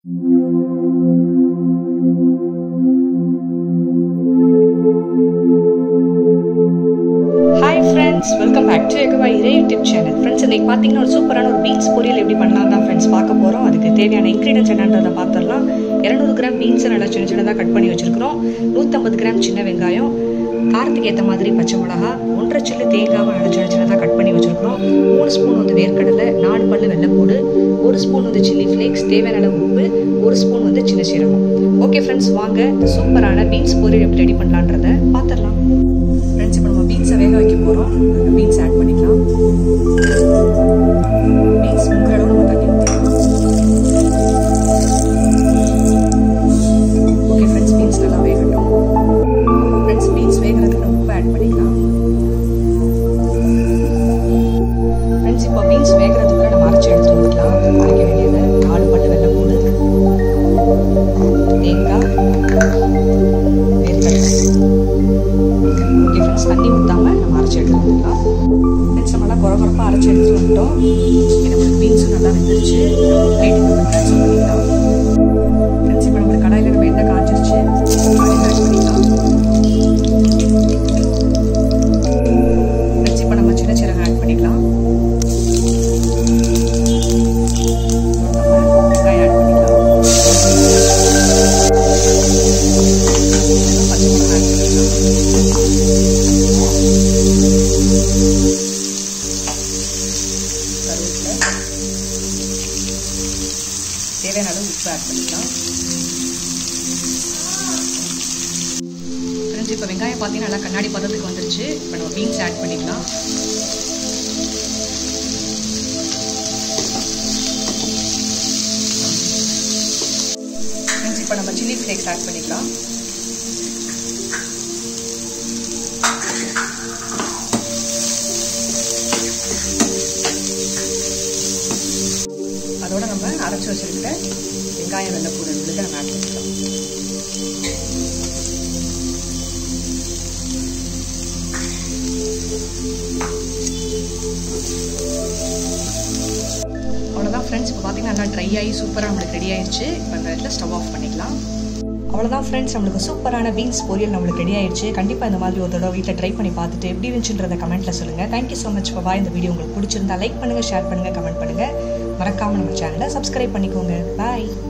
hi friends welcome back to எகவா இதே YouTube channel friends இன்னைக்கு பார்த்தீங்கன்னா ஒரு சூப்பரான ஒரு பீன்ஸ் பொரியல் எப்படி பண்ணலாம் தான் ஃப்ரெண்ட்ஸ் பார்க்க போகிறோம் அதுக்கு தேவையான இன்க்ரீடியன்ஸ் என்னன்றதை பார்த்துடலாம் இரநூறு கிராம் பீன்ஸை நல்லா சின்ன சின்னதாக கட் பண்ணி வச்சுருக்கிறோம் நூற்றம்பது கிராம் சின்ன வெங்காயம் காரத்துக்கு ஏற்ற மாதிரி பச்சை மிளகா ஒன்றரை சில்லு தேங்காவை நல்லா சின்ன சின்னதாக கட் பண்ணி வச்சுருக்கிறோம் மூணு ஸ்பூன் வந்து வேர்க்கடலை நாலு பல்லு வெள்ளைப்பூடு ஒரு ஸ்பூன் வந்து சில்லி ஃப்ளேக்ஸ் தேவையான அளவு உப்பு ஒரு ஸ்பூன் வந்து சின்ன சீரகம் ஓகே ஃப்ரெண்ட்ஸ் வாங்க இந்த சூப்பரான பீன்ஸ் பொரியல் எப்படி ரெடி பண்ணலான்றதை பார்த்துடலாம் ஃப்ரெண்ட்ஸ் இப்போ நம்ம பீன்ஸை வேக வைக்க போகிறோம் பீன்ஸ் ஆட் பண்ணிக்கலாம் பீன்ஸ் முக்கிற அளவு நம்ம தண்ணி ஊற்றிக்கலாம் ஓகே ஃப்ரெண்ட்ஸ் பீன்ஸ் நல்லா வேகட்டும் ஃப்ரெண்ட்ஸ் பீன்ஸ் வேகிறதுக்கு உப்பு ஆட் பண்ணிக்கலாம் ஃப்ரெண்ட்ஸ் இப்போ பீன்ஸ் வேகிறதுக்குள்ள நம்ம அரைச்சி எடுத்துட்டு வந்துக்கலாம் அரைக்க வேண்டியது நாலு பல்லு வெள்ளை பூண்டு தேங்காய் வேர்க்கடலை ஓகே ஃப்ரெண்ட்ஸ் தண்ணி ஊற்றாமல் நம்ம அரைச்சி எடுத்துட்டு வந்துக்கலாம் ஃப்ரெண்ட்ஸ் நம்ம நல்லா குறை குறைப்பாக அரைச்சி எடுத்துட்டு வந்துட்டோம் இது நம்மளுக்கு பீன்ஸும் நல்லா வெந்துருச்சு பிளேட்டுக்கு நம்ம ட்ரான்ஸ்ஃபர் பண்ணிக்கலாம் ஃப்ரெண்ட்ஸ் இப்போ நம்மளுக்கு கடாயில் நம்ம எண்ணெய் காய்ச்சிருச்சு ஆயில் ஆட் பண்ணிக்கலாம் ஃப்ரெண்ட்ஸ் இப்போ நம்ம சின்ன சீரகம் ஆட் பண்ணிக்கலாம் நம்ம வெங்காயம் ஆட் பண்ணிக்கலாம் பச்சை மிளகாய் ஆட் பண்ணிக்கலாம் கருவேப்பிலை தேவையான அளவு உப்பு ஆட் பண்ணிக்கலாம் ஃப்ரெண்ட்ஸ் இப்போ வெங்காயம் பார்த்தீங்கன்னா நல்லா கண்ணாடி பதத்துக்கு வந்துருச்சு இப்போ நம்ம பீன்ஸ் ஆட் பண்ணிக்கலாம் ஃப்ரெண்ட்ஸ் இப்போ நம்ம சில்லி ஃப்ளேக்ஸ் ஆட் பண்ணிக்கலாம் அதோட நம்ம அரைச்சி வச்சிருக்கிற வெங்காயம் வெள்ளைப்பூடு விழுத நம்ம ஆட் பண்ணிக்கலாம் அவ்வளோதான் ஃப்ரெண்ட்ஸ் இப்போ பார்த்தீங்கன்னா நல்லா ட்ரை ஆகி சூப்பராக நம்மளுக்கு ரெடி ஆயிடுச்சு இப்போ இந்த இடத்துல ஸ்டவ் ஆஃப் பண்ணிக்கலாம் அவ்வளோதான் ஃப்ரெண்ட்ஸ் நம்மளுக்கு சூப்பரான பீன்ஸ் பொரியல் நம்மளுக்கு ரெடி ஆயிடுச்சு கண்டிப்பாக இந்த மாதிரி ஒரு தடவை வீட்டில் ட்ரை பண்ணி பார்த்துட்டு எப்படி இருந்துச்சுன்றத கமெண்ட்டில் சொல்லுங்கள் தேங்க்யூ ஸோ மச் பாய் இந்த வீடியோ உங்களுக்கு பிடிச்சிருந்தா லைக் பண்ணுங்கள் ஷேர் பண்ணுங்கள் கமெண்ட் பண்ணுங்கள் மறக்காமல் நம்ம சேனலை சப்ஸ்கிரைப் பண்ணிக்கோங்க பாய்